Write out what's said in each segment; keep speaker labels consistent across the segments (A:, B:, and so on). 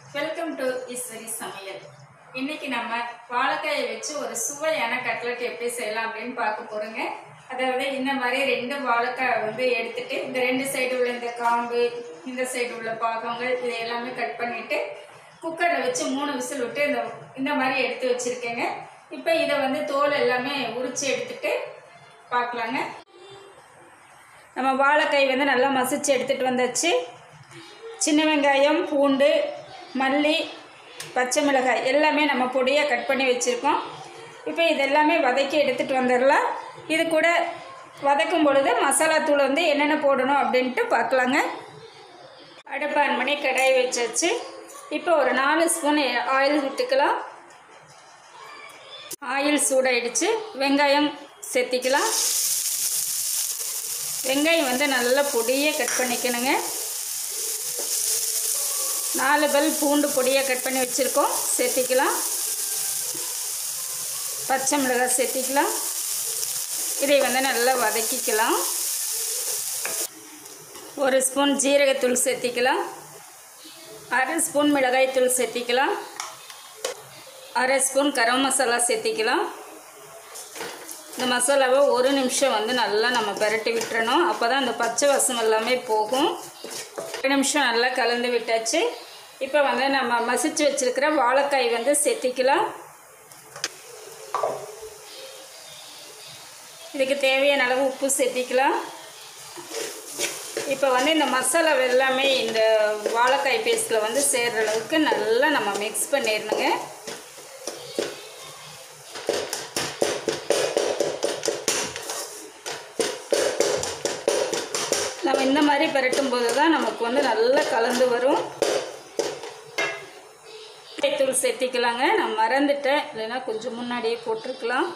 A: welcome to Eswari சமையல் இன்னைக்கு நம்ம வாழைக்காயை வச்சு ஒரு சுவையான கட்லெட் எப்படி செய்யலாம் அப்படின்னு பார்க்க போறோங்க அதாவது இந்த மாதிரி ரெண்டு வாழைக்காய் வந்து எடுத்துட்டு இந்த ரெண்டு சைடு உள்ள இந்த காம்பு இந்த சைடு உள்ள பாகங்கள் இது எல்லாமே கட் பண்ணிட்டு குக்கரில் வச்சு மூணு விசில் விட்டு இந்த இந்த மாதிரி எடுத்து வச்சிருக்கேங்க இப்போ இதை வந்து தோல் எல்லாமே உரிச்சு எடுத்துட்டு பார்க்கலாங்க நம்ம வாழைக்காய் வந்து நல்லா மசிச்சு எடுத்துகிட்டு வந்தாச்சு சின்ன வெங்காயம் பூண்டு மல்லி பச்சை மிளகாய் எல்லாமே நம்ம பொடியாக கட் பண்ணி வச்சுருக்கோம் இப்போ இதெல்லாமே வதக்கி எடுத்துகிட்டு வந்துடலாம் இது கூட வதக்கும் பொழுது மசாலா தூள் வந்து என்னென்ன போடணும் அப்படின்ட்டு பார்க்கலாங்க அடுப்பு ஆன் பண்ணி கடாய் வச்சாச்சு இப்போ ஒரு நாலு ஸ்பூன் ஆயில் விட்டுக்கலாம் ஆயில் சூடாயிடுச்சு வெங்காயம் சேர்த்திக்கலாம் வெங்காயம் வந்து நல்லா பொடியாக கட் பண்ணிக்கணுங்க நாலு பல் பூண்டு பொடியாக கட் பண்ணி வச்சுருக்கோம் சேர்த்திக்கலாம் பச்சை மிளகாய் சேர்த்திக்கலாம் இதை வந்து நல்லா வதக்கிக்கலாம் ஒரு ஸ்பூன் ஜீரகத்தூள் சேர்த்திக்கலாம் அரை ஸ்பூன் மிளகாய்த்தூள் சேர்த்திக்கலாம் அரை ஸ்பூன் கரம் மசாலா சேர்த்திக்கலாம் இந்த மசாலாவை ஒரு நிமிஷம் வந்து நல்லா நம்ம பெரட்டி விட்டுறணும் அப்போ தான் அந்த பச்சை வாசம் எல்லாமே போகும் ஒரு நிமிஷம் நல்லா கலந்து விட்டாச்சு இப்போ வந்து நம்ம மசிச்சு வச்சுருக்கிற வாழைக்காய் வந்து சேர்த்திக்கலாம் இதுக்கு தேவையான அளவு உப்பு சேர்த்திக்கலாம் இப்போ வந்து இந்த மசாலா எல்லாமே இந்த வாழைக்காய் பேஸ்ட்டில் வந்து சேர்கிற அளவுக்கு நல்லா நம்ம மிக்ஸ் பண்ணிடணுங்க நம்ம இந்த மாதிரி பரட்டும் போது தான் நமக்கு வந்து நல்லா கலந்து வரும் தூள் சேர்த்திக்கலாங்க நான் மறந்துட்டேன் இல்லைன்னா கொஞ்சம் முன்னாடியே போட்டிருக்கலாம்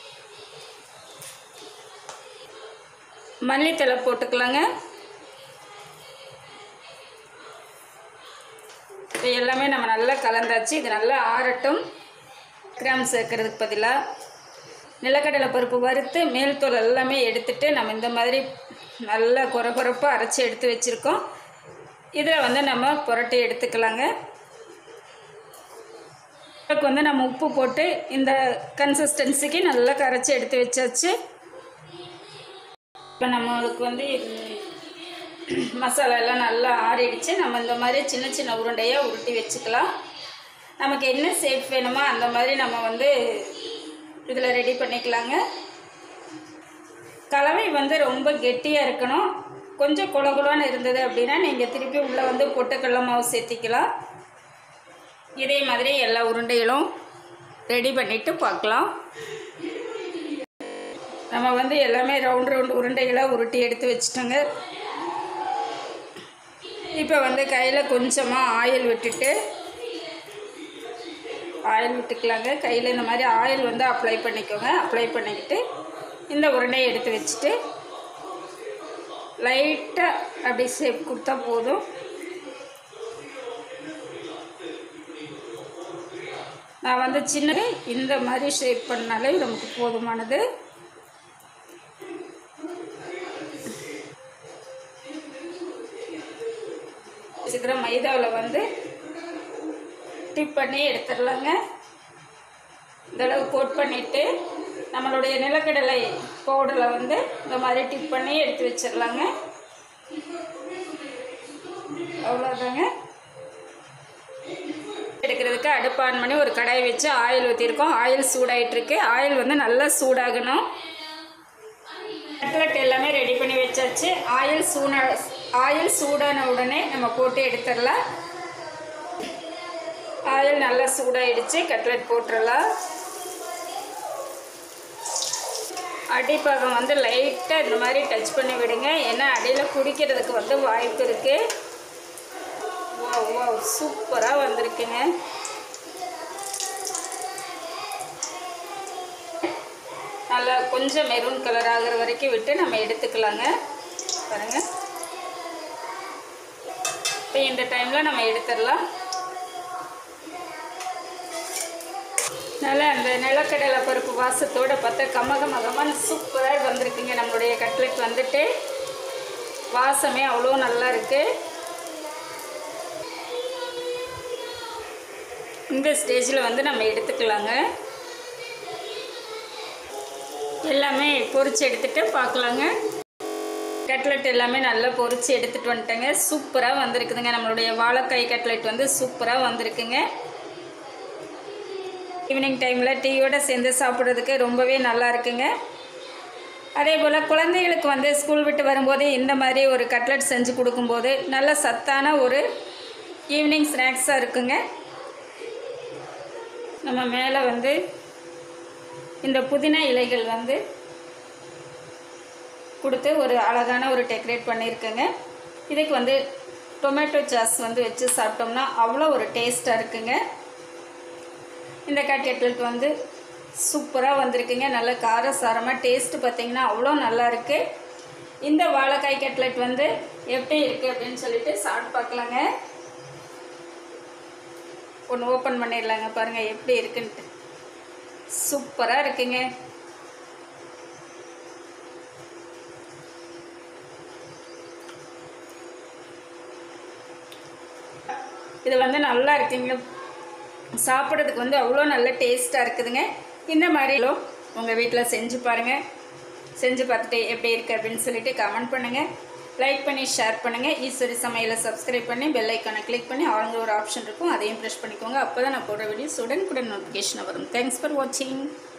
A: மல்லித்தலை போட்டுக்கலாங்க இப்போ எல்லாமே நம்ம நல்லா கலந்தாச்சு இது நல்லா ஆறட்டும் கிராம் சேர்க்கறதுக்கு பதிலாக நிலக்கடலை பருப்பு வறுத்து மேல் தோல் எல்லாமே எடுத்துட்டு நம்ம இந்த மாதிரி நல்லா குறை குறைப்பாக அரைச்சி எடுத்து வச்சுருக்கோம் இதில் வந்து நம்ம புரட்டி எடுத்துக்கலாங்க இதுக்கு வந்து நம்ம உப்பு போட்டு இந்த கன்சிஸ்டன்சிக்கு நல்லா கரைச்சி எடுத்து வச்சாச்சு இப்போ நம்மளுக்கு வந்து மசாலா எல்லாம் நல்லா ஆறிடுச்சு நம்ம இந்த மாதிரி சின்ன சின்ன உருண்டையாக உருட்டி வச்சுக்கலாம் நமக்கு என்ன ஷேப் வேணுமோ அந்த மாதிரி நம்ம வந்து இதில் ரெடி பண்ணிக்கலாங்க கலவை வந்து ரொம்ப கெட்டியாக இருக்கணும் கொஞ்சம் குளகுலன்னு இருந்தது அப்படின்னா நீங்கள் திருப்பி உள்ளே வந்து பொட்டுக்கடல மாவு சேர்த்திக்கலாம் இதே மாதிரி எல்லா உருண்டைகளும் ரெடி பண்ணிவிட்டு பார்க்கலாம் நம்ம வந்து எல்லாமே ரவுண்ட் ரவுண்ட் உருண்டைகளாக உருட்டி எடுத்து வச்சுட்டோங்க இப்போ வந்து கையில் கொஞ்சமாக ஆயில் விட்டுட்டு ஆயில் விட்டுக்கலாங்க கையில் இந்த மாதிரி ஆயில் வந்து அப்ளை பண்ணிக்கோங்க அப்ளை பண்ணிக்கிட்டு இந்த உருண்டையை எடுத்து வச்சுட்டு லைட்டாக அப்படி ஷேப் கொடுத்தா போதும் நான் வந்து சின்ன இந்த மாதிரி ஷேப் பண்ணாலே நமக்கு போதுமானது வச்சுக்கிற மைதாவில் வந்து டிப் பண்ணி எடுத்துடலாங்க இந்தளவு கோட் பண்ணிவிட்டு நம்மளுடைய நிலக்கடலை பவுடரில் வந்து இந்த மாதிரி டிப் பண்ணி எடுத்து வச்சிடலாங்க அவ்வளோதாங்க எடுக்கிறதுக்கு அடுப்பு ஆன் பண்ணி ஒரு கடாய் வச்சு ஆயில் ஊற்றிருக்கோம் ஆயில் சூடாயிட்டிருக்கு ஆயில் வந்து நல்லா சூடாகணும் கட்லெட் எல்லாமே ரெடி பண்ணி வச்சாச்சு ஆயில் சூடா ஆயில் சூடான உடனே நம்ம போட்டு எடுத்துடலாம் ஆயில் நல்லா சூடாயிடுச்சு கட்லெட் போட்டுடலாம் அடிப்பாகம் வந்து லைட்டாக இந்த மாதிரி டச் பண்ணி விடுங்க ஏன்னா அடியில் குடிக்கிறதுக்கு வந்து வாய்ப்பு இருக்குது வா வா சூப்பராக வந்திருக்குங்க நல்லா கொஞ்சம் மெரூன் கலர் ஆகிற வரைக்கும் விட்டு நம்ம எடுத்துக்கலாங்க பாருங்கள் இப்போ இந்த டைமில் நம்ம எடுத்துடலாம் நல்லா அந்த நிலக்கடலை பருப்பு வாசத்தோடு பார்த்தா கமக மகமான சூப்பராக வந்திருக்குங்க நம்மளுடைய கட்லெட் வந்துட்டு வாசமே அவ்வளோ நல்லா இருக்குது இந்த ஸ்டேஜில் வந்து நம்ம எடுத்துக்கலாங்க எல்லாமே பொரிச்சு எடுத்துட்டு பார்க்கலாங்க கட்லெட் எல்லாமே நல்லா பொரிச்சு எடுத்துகிட்டு வந்துட்டேங்க சூப்பராக வந்திருக்குதுங்க நம்மளுடைய வாழைக்காய் கட்லெட் வந்து சூப்பராக வந்திருக்குங்க ஈவினிங் டைமில் டீயோட சேர்ந்து சாப்பிட்றதுக்கு ரொம்பவே நல்லா இருக்குங்க அதே போல் குழந்தைகளுக்கு வந்து ஸ்கூல் விட்டு வரும்போது இந்த மாதிரி ஒரு கட்லெட் செஞ்சு கொடுக்கும்போது நல்ல சத்தான ஒரு ஈவினிங் ஸ்நாக்ஸாக இருக்குங்க நம்ம மேலே வந்து இந்த புதினா இலைகள் வந்து கொடுத்து ஒரு அழகான ஒரு டெக்கரேட் பண்ணியிருக்கேங்க இதுக்கு வந்து டொமேட்டோ சாஸ் வந்து வச்சு சாப்பிட்டோம்னா அவ்வளோ ஒரு டேஸ்ட்டாக இருக்குங்க இந்த கட்லெட் வந்து சூப்பராக வந்திருக்குங்க நல்ல காரசாரமாக டேஸ்ட்டு பார்த்தீங்கன்னா அவ்வளோ நல்லா இருக்குது இந்த வாழைக்காய் கட்லெட் வந்து எப்படி இருக்குது அப்படின்னு சொல்லிட்டு சாப்பிட்டு பார்க்கலாங்க ஒன்று ஓப்பன் பண்ணிடலாங்க பாருங்கள் எப்படி இருக்குன்ட்டு சூப்பராக இருக்குங்க இது வந்து நல்லா இருக்குங்க சாப்பிட்றதுக்கு வந்து அவ்வளோ நல்ல டேஸ்ட்டாக இருக்குதுங்க இந்த மாதிரிலும் உங்கள் வீட்டில் செஞ்சு பாருங்கள் செஞ்சு பார்த்துட்டு எப்படி இருக்குது அப்படின்னு சொல்லிட்டு கமெண்ட் பண்ணுங்கள் லைக் பண்ணி ஷேர் பண்ணுங்கள் ஈஸ்வரி சமையலை சப்ஸ்கிரைப் பண்ணி பெல் ஐக்கானை கிளிக் பண்ணி ஆளுங்க ஒரு ஆப்ஷன் இருக்கும் அதையும் ப்ரெஸ் பண்ணிக்கோங்க அப்போ தான் நான் போடுற வீடியோஸ் உடனுக்குடன் நோட்டிஃபிகேஷன் வரும் தேங்க்ஸ் ஃபார் வாட்சிங்